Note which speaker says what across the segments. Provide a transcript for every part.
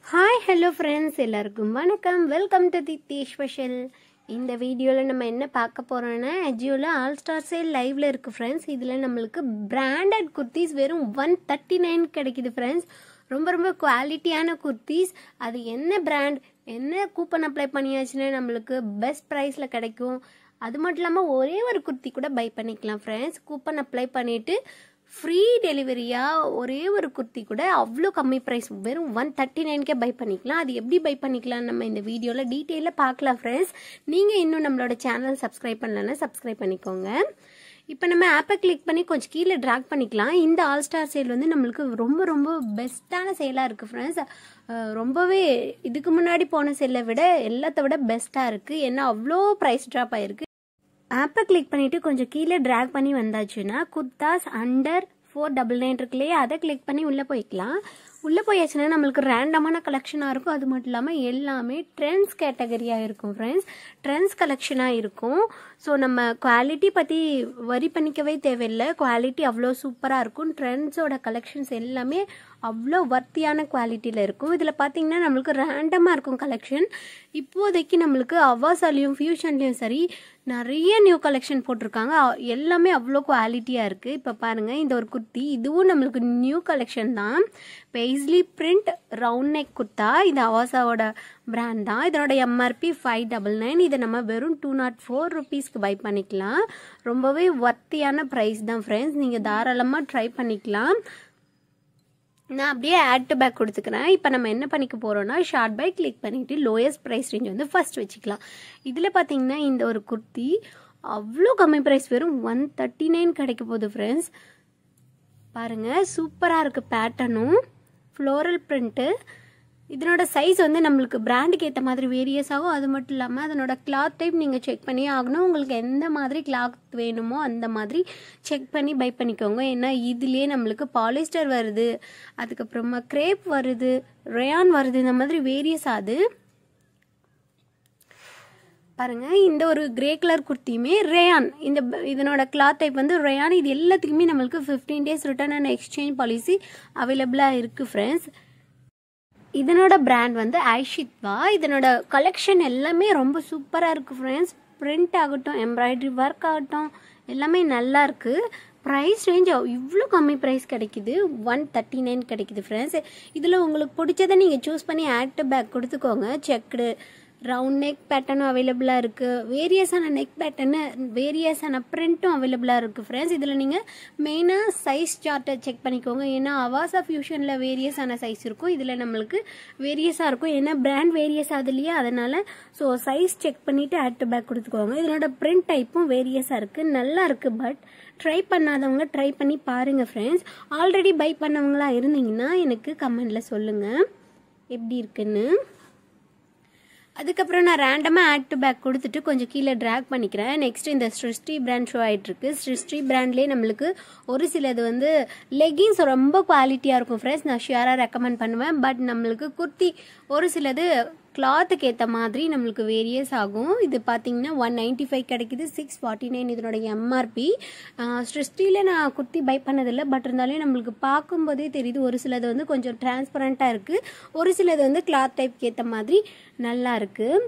Speaker 1: hi hello friends எல்லாருக்கும் வணக்கம் welcome to the special இந்த வீடியோவில் நம்ம என்ன பார்க்க போகிறோன்னா அஜியோவில் ஆல் ஸ்டார் சேல் லைவில் இருக்குது ஃப்ரெண்ட்ஸ் இதில் நம்மளுக்கு பிராண்டட் குர்த்திஸ் வெறும் ஒன் தேர்ட்டி நைன் கிடைக்குது ஃப்ரெண்ட்ஸ் ரொம்ப ரொம்ப குவாலிட்டியான குர்த்திஸ் அது என்ன பிராண்ட் என்ன கூப்பன் அப்ளை பண்ணியாச்சுன்னா நம்மளுக்கு பெஸ்ட் ப்ரைஸில் கிடைக்கும் அது மட்டும் இல்லாமல் ஒரே ஒரு குர்த்தி கூட பை பண்ணிக்கலாம் ஃப்ரெண்ட்ஸ் கூப்பன் அப்ளை பண்ணிவிட்டு ஃப்ரீ டெலிவரியாக ஒரே ஒரு குர்த்தி கூட அவ்வளோ கம்மி ப்ரைஸ் வெறும் ஒன் தேர்ட்டி நைன்கே பை பண்ணிக்கலாம் அது எப்படி பை பண்ணிக்கலாம் நம்ம இந்த வீடியோவில் டீட்டெயிலாக பார்க்கலாம் ஃப்ரெண்ட்ஸ் நீங்கள் இன்னும் நம்மளோட சேனல் சப்ஸ்கிரைப் பண்ணலன்னா சப்ஸ்கிரைப் பண்ணிக்கோங்க இப்போ நம்ம ஆப்பை கிளிக் பண்ணி கொஞ்சம் கீழே ட்ராக் பண்ணிக்கலாம் இந்த ஆல் ஸ்டார் சேல் வந்து நம்மளுக்கு ரொம்ப ரொம்ப பெஸ்ட்டான சேலாக இருக்குது ஃப்ரெண்ட்ஸ் ரொம்பவே இதுக்கு முன்னாடி போன சேலை விட எல்லாத்த விட பெஸ்ட்டாக இருக்குது ஏன்னா அவ்வளோ ப்ரைஸ் ட்ராப் ஆயிருக்கு ஆப்பை கிளிக் பண்ணிவிட்டு கொஞ்சம் கீழே ட்ராக் பண்ணி வந்தாச்சுன்னா kurtas under four double nine இருக்குல்லையே அதை கிளிக் பண்ணி உள்ளே போய்க்கலாம் உள்ளே போயாச்சுன்னா நம்மளுக்கு ரேண்டமான கலெக்ஷனாக இருக்கும் அது மட்டும் இல்லாமல் எல்லாமே ட்ரெண்ட்ஸ் கேட்டகரியாக இருக்கும் ஃப்ரெண்ட்ஸ் ட்ரெண்ட்ஸ் கலெக்ஷனாக இருக்கும் ஸோ நம்ம குவாலிட்டி பற்றி வரி பண்ணிக்கவே தேவையில்லை குவாலிட்டி அவ்வளோ சூப்பராக இருக்கும் ட்ரெண்ட்ஸோட கலெக்ஷன்ஸ் எல்லாமே அவ்வளோ வர்த்தியான குவாலிட்டியில் இருக்கும் இதில் பார்த்தீங்கன்னா நம்மளுக்கு ரேண்டமாக இருக்கும் கலெக்ஷன் இப்போதைக்கு நம்மளுக்கு அவாசாலையும் ஃபியூஷன்லேயும் சரி நிறைய நியூ கலெக்ஷன் போட்டிருக்காங்க அ- எல்லாமே அவ்வளோ குவாலிட்டியாக இருக்குது இப்போ பாருங்கள் இந்த ஒரு குர்த்தி இதுவும் நம்மளுக்கு நியூ கலெக்ஷன் தான் paisley print round neck kurta இது அவாசாவோட பிராண்ட் தான் இதனோட எம்ஆர்பி ஃபைவ் டபுள் நைன் இதை நம்ம வெறும் டூ நாட் ஃபோர் ருபீஸ்க்கு பை பண்ணிக்கலாம் ரொம்பவே வர்த்தியான ப்ரைஸ் தான் ஃப்ரெண்ட்ஸ் நீங்கள் தாராளமாக ட்ரை பண்ணிக்கலாம் நான் அப்படியே ஆட் டு பேக் கொடுத்துக்கிறேன் இப்போ நம்ம என்ன பண்ணிக்க போகிறோம்னா ஷார்ட் பை கிளிக் பண்ணிவிட்டு லோயஸ்ட் ப்ரைஸ் ரேஞ்ச் வந்து ஃபர்ஸ்ட் வச்சுக்கலாம் இதில் பார்த்தீங்கன்னா இந்த ஒரு குர்த்தி அவ்வளோ கம்மி ப்ரைஸ் வெறும் ஒன் தேர்ட்டி நைன் கிடைக்க போகுது ஃப்ரெண்ட்ஸ் பாருங்கள் சூப்பராக இருக்குது பேட்டர்னும் ஃப்ளோரல் பிரிண்ட்டு இதனோட சைஸ் வந்து நம்மளுக்கு பிராண்டுக்கு ஏற்ற மாதிரி வேரியஸ் ஆகும் அது மட்டும் இல்லாமல் அதனோட கிளாத் டைப் நீங்கள் செக் பண்ணி ஆகணும் உங்களுக்கு எந்த மாதிரி கிளாத் வேணுமோ அந்த மாதிரி செக் பண்ணி பை பண்ணிக்கோங்க ஏன்னா இதுலேயே நம்மளுக்கு பாலிஸ்டர் வருது அதுக்கப்புறமா கிரேப் வருது ரேயான் வருது இந்த மாதிரி வேரியஸ் ஆகுது பாருங்க இந்த ஒரு கிரே கலர் குர்த்தியுமே ரேயான் இந்த ப- இதனோட கிளாத் டைப் வந்து ரேயான் இது எல்லாத்துக்குமே நம்மளுக்கு fifteen days return and exchange policy அவைலபிளாக இருக்குது ஃப்ரெண்ட்ஸ் இதனோட பிராண்ட் வந்து ஐஷித்வா இதனோட கலெக்ஷன் எல்லாமே ரொம்ப சூப்பராக இருக்குது ஃப்ரெண்ட்ஸ் பிரிண்ட் ஆகட்டும் எம்ப்ராய்டரி ஒர்க் ஆகட்டும் எல்லாமே நல்லா இருக்குது ப்ரைஸ் ரேஞ்ச் இவ்வளோ கம்மி ப்ரைஸ் கிடைக்குது ஒன் தேர்ட்டி நைன் கிடைக்குது ஃப்ரெண்ட்ஸ் இதில் உங்களுக்கு பிடிச்சதை நீங்கள் சூஸ் பண்ணி ஆட் பேக் கொடுத்துக்கோங்க செக்குடு ரவுண்ட் நெக் பேட்டர்னும் அவைலபிளாக இருக்குது வேரியஸான நெக் பேட்டர்னு வேரியஸான பிரிண்ட்டும் அவைலபிளாக இருக்குது ஃப்ரெண்ட்ஸ் இதில் நீங்கள் மெயினாக சைஸ் சார்ட்டை செக் பண்ணிக்கோங்க ஏன்னா அவாசா ஃபியூஷனில் வேரியஸான சைஸ் இருக்கும் இதில் நம்மளுக்கு வேரியஸாக இருக்கும் ஏன்னா பிராண்ட் வேரியஸ் ஆகுது இல்லையா அதனால் ஸோ சைஸ் செக் பண்ணிவிட்டு ஆட் டு பேக் கொடுத்துக்கோங்க இதனோட பிரிண்ட் டைப்பும் வேரியஸாக இருக்குது நல்லா இருக்குது பட் ட்ரை பண்ணாதவங்க ட்ரை பண்ணி பாருங்கள் ஃப்ரெண்ட்ஸ் ஆல்ரெடி பை பண்ணவங்களா இருந்தீங்கன்னா எனக்கு கமெண்டில் சொல்லுங்கள் எப்படி இருக்குன்னு அதுக்கப்புறம் நான் ரேண்டமாக ஆட் டு பேக் கொடுத்துட்டு கொஞ்சம் கீழே ட்ராக் பண்ணிக்கிறேன் நெக்ஸ்ட் இந்த ஸ்ருஷ்டி பிராண்ட் ஷோ ஆயிட்டு இருக்கு ஸ்ருஷ்டி பிராண்ட்லேயே நம்மளுக்கு ஒரு சிலது வந்து லெகின்ஸ் ரொம்ப குவாலிட்டியாக இருக்கும் ஃப்ரெண்ட்ஸ் நான் ஷியராக ரெக்கமெண்ட் பண்ணுவேன் பட் நம்மளுக்கு குர்த்தி ஒரு சிலது கிளாத்துக்கு ஏற்ற மாதிரி நம்மளுக்கு வேரியஸ் ஆகும் இது பார்த்தீங்கன்னா ஒன் நைன்ட்டி ஃபைவ் கிடைக்குது சிக்ஸ் ஃபார்ட்டி நைன் இதனோட எம்ஆர்பி ஸ்ருஷ்டியில் நான் குர்த்தி பை பண்ணதில்லை பட் இருந்தாலும் நம்மளுக்கு பார்க்கும்போதே தெரியுது ஒரு சிலது வந்து கொஞ்சம் டிரான்ஸ்பரண்ட்டாக இருக்குது ஒரு சிலது வந்து கிளாத் டைப்க்கு ஏற்ற மாதிரி நல்லா இருக்குது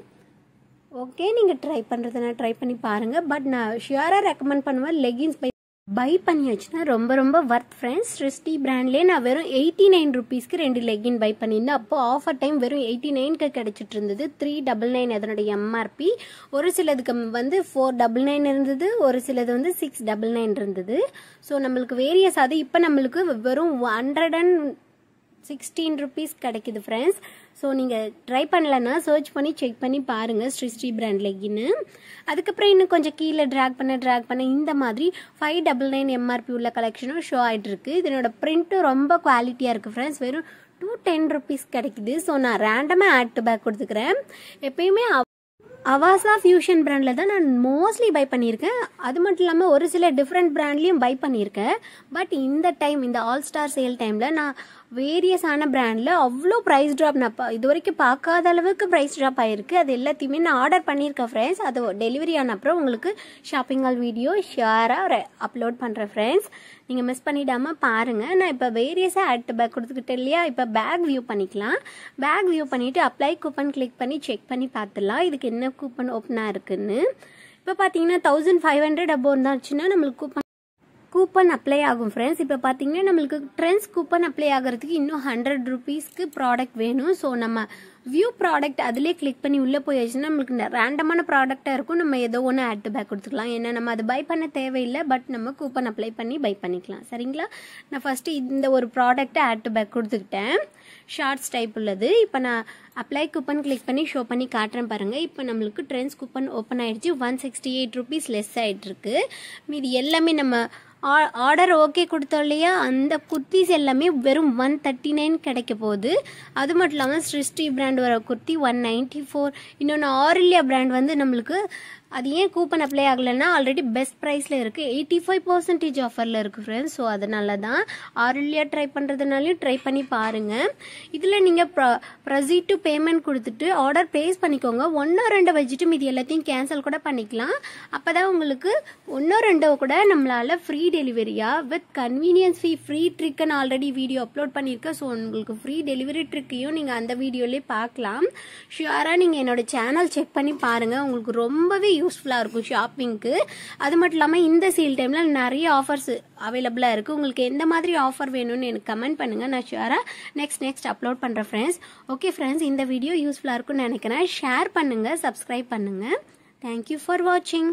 Speaker 1: ஓகே நீங்கள் ட்ரை பண்ணுறதுனா ட்ரை பண்ணி பாருங்கள் பட் நான் ஷியராக ரெக்கமெண்ட் பண்ணுவேன் லெகின்ஸ் பை பை பண்ணியாச்சுன்னா ரொம்ப ரொம்ப ஒர்த் ஃப்ரெண்ட்ஸ் ஸ்ருஷ்டி பிராண்ட்லேயே நான் வெறும் எயிட்டி நைன் ருபீஸ்க்கு ரெண்டு லெகின் பை பண்ணியிருந்தேன் அப்போ ஆஃபர் டைம் வெறும் எயிட்டி நைனுக்கு கிடச்சிட்டு இருந்தது த்ரீ டபுள் நைன் அதனுடைய எம்ஆர்பி ஒரு சிலதுக்கு வந்து ஃபோர் டபுள் நைன் இருந்தது ஒரு சிலது வந்து சிக்ஸ் டபுள் நைன் இருந்தது ஸோ நம்மளுக்கு வேரியஸ் அது இப்போ நம்மளுக்கு வெறும் ஹண்ட்ரட் அண்ட் சிக்ஸ்டீன் ருபீஸ் கிடைக்குது ஃப்ரெண்ட்ஸ் ஸோ நீங்கள் ட்ரை பண்ணலன்னா சர்ச் பண்ணி செக் பண்ணி பாருங்கள் ஸ்ரீ ஸ்ரீ பிராண்ட் லெகின்னு அதுக்கப்புறம் இன்னும் கொஞ்சம் கீழே ட்ராக் பண்ண ட்ராக் பண்ண இந்த மாதிரி ஃபைவ் டபுள் நைன் எம்ஆர்பி உள்ள கலெக்ஷனும் ஷோ ஆகிட்டு இருக்கு இதனோட பிரிண்ட்டும் ரொம்ப குவாலிட்டியாக இருக்குது ஃப்ரெண்ட்ஸ் வெறும் டூ டென் ருபீஸ் கிடைக்குது ஸோ நான் ரேண்டமாக ஆட் டு பேக் கொடுத்துக்கிறேன் எப்பயுமே அவ- அவாசா ஃபியூஷன் பிராண்டில் தான் நான் மோஸ்ட்லி பை பண்ணியிருக்கேன் அது மட்டும் இல்லாமல் ஒரு சில டிஃப்ரெண்ட் பிராண்ட்லேயும் பை பண்ணியிருக்கேன் பட் இந்த டைம் இந்த ஆல் ஸ்டார் சேல் டைமில் நான் வேரியஸான பிராண்டில் அவ்வளோ ப்ரைஸ் ட்ராப் நான் பா- இது வரைக்கும் பார்க்காத அளவுக்கு ப்ரைஸ் ட்ராப் ஆயிருக்கு அது எல்லாத்தையுமே நான் ஆர்டர் பண்ணியிருக்கேன் ஃப்ரெண்ட்ஸ் அது டெலிவரி ஆன அப்புறம் உங்களுக்கு ஷாப்பிங் ஆல் வீடியோ ஷேராக அப்லோட் பண்ணுறேன் ஃப்ரெண்ட்ஸ் நீங்கள் மிஸ் பண்ணிடாமல் பாருங்கள் நான் இப்போ வேரியஸாக ஆட் பேக் கொடுத்துக்கிட்டேன் இல்லையா இப்போ பேக் வியூ பண்ணிக்கலாம் பேக் வியூ பண்ணிவிட்டு அப்ளை கூப்பன் கிளிக் பண்ணி செக் பண்ணி பார்த்துடலாம் இதுக்கு என்ன கூப்பன் ஓப்பனாக இருக்குன்னு இப்போ பார்த்தீங்கன்னா தௌசண்ட் ஃபைவ் ஹண்ட்ரட் அபோவ் இருந்தாச்சுன்னா நம்மளுக்கு கூப்பன் கூப்பன் அப்ளை ஆகும் ஃப்ரெண்ட்ஸ் இப்போ பார்த்தீங்கன்னா நம்மளுக்கு ட்ரெண்ட்ஸ் கூப்பன் அப்ளை ஆகிறதுக்கு இன்னும் ஹண்ட்ரட் ருபீஸ்க்கு ப்ராடக்ட் வேணும் ஸோ நம்ம வியூ ப்ராடக்ட் அதிலே கிளிக் பண்ணி உள்ளே போயாச்சுன்னா நம்மளுக்கு ரேண்டமான ப்ராடக்டாக இருக்கும் நம்ம ஏதோ ஒன்று ஆட் டு பேக் கொடுத்துக்கலாம் ஏன்னா நம்ம அதை பை பண்ண தேவையில்லை பட் நம்ம கூப்பன் அப்ளை பண்ணி பை பண்ணிக்கலாம் சரிங்களா நான் ஃபஸ்ட்டு இந்த ஒரு ப்ராடக்ட்டை ஆட் டு பேக் கொடுத்துக்கிட்டேன் ஷார்ட்ஸ் டைப் உள்ளது இப்போ நான் அப்ளை கூப்பன் கிளிக் பண்ணி ஷோ பண்ணி காட்டுறேன் பாருங்கள் இப்போ நம்மளுக்கு ட்ரெண்ட்ஸ் கூப்பன் ஓப்பன் ஆயிடுச்சு one sixty eight rupees less ஆகிட்டு இருக்கு மீதி எல்லாமே நம்ம ஆர்டர் ஓகே கொடுத்தோம் இல்லையா அந்த குர்த்திஸ் எல்லாமே வெறும் ஒன் தேர்ட்டி நைன் கிடைக்க போகுது அது மட்டும் இல்லாமல் ஸ்ரிஸ்டி பிராண்ட் வர குர்த்தி ஒன் நைன்ட்டி ஃபோர் இன்னொன்று ஆரிலியா பிராண்ட் வந்து நம்மளுக்கு அது ஏன் கூப்பன் அப்ளை ஆகலைன்னா ஆல்ரெடி பெஸ்ட் ப்ரைஸில் இருக்குது எயிட்டி ஃபைவ் பர்சன்டேஜ் ஆஃபரில் இருக்குது ஃப்ரெண்ட்ஸ் ஸோ அதனால தான் ஆரிலியா ட்ரை பண்ணுறதுனாலையும் ட்ரை பண்ணி பாருங்கள் இதில் நீங்கள் ப்ர ப்ரொசீட் டு பேமெண்ட் கொடுத்துட்டு ஆர்டர் ப்ளேஸ் பண்ணிக்கோங்க ஒன்றோ ரெண்டோ வச்சுட்டு மீதி எல்லாத்தையும் கேன்சல் கூட பண்ணிக்கலாம் அப்போ தான் உங்களுக்கு ஒன்றோ ரெண்டோ கூட நம்மளால் ஃப்ரீ டெலிவரியாக வித் கன்வீனியன்ஸ் ஃபீ ஃப்ரீ ட்ரிக்குன்னு ஆல்ரெடி வீடியோ அப்லோட் பண்ணியிருக்கேன் ஸோ உங்களுக்கு ஃப்ரீ டெலிவரி ட்ரிக்கையும் நீங்கள் அந்த வீடியோலேயே பார்க்கலாம் ஷுவராக நீங்கள் என்னோட சேனல் செக் பண்ணி பாருங்கள் உங்களுக்கு ரொம்பவே யூஸ்ஃபுல்லாக இருக்கும் ஷாப்பிங்க்கு அது மட்டும் இல்லாமல் இந்த சேல் டைமில் நிறைய ஆஃபர்ஸ் அவைலபிளாக இருக்குது உங்களுக்கு எந்த மாதிரி ஆஃபர் வேணும்னு எனக்கு கமெண்ட் பண்ணுங்கள் நான் ஷுவராக நெக்ஸ்ட் நெக்ஸ்ட் அப்லோட் பண்ணுறேன் ஃப்ரெண்ட்ஸ் ஓகே ஃப்ரெண்ட்ஸ் இந்த வீடியோ யூஸ்ஃபுல்லாக இருக்கும்னு நினைக்கிறேன் ஷேர் பண்ணுங்கள் சப்ஸ்கிரைப் பண்ணுங்கள் தேங்க்யூ ஃபார் வாட்சிங்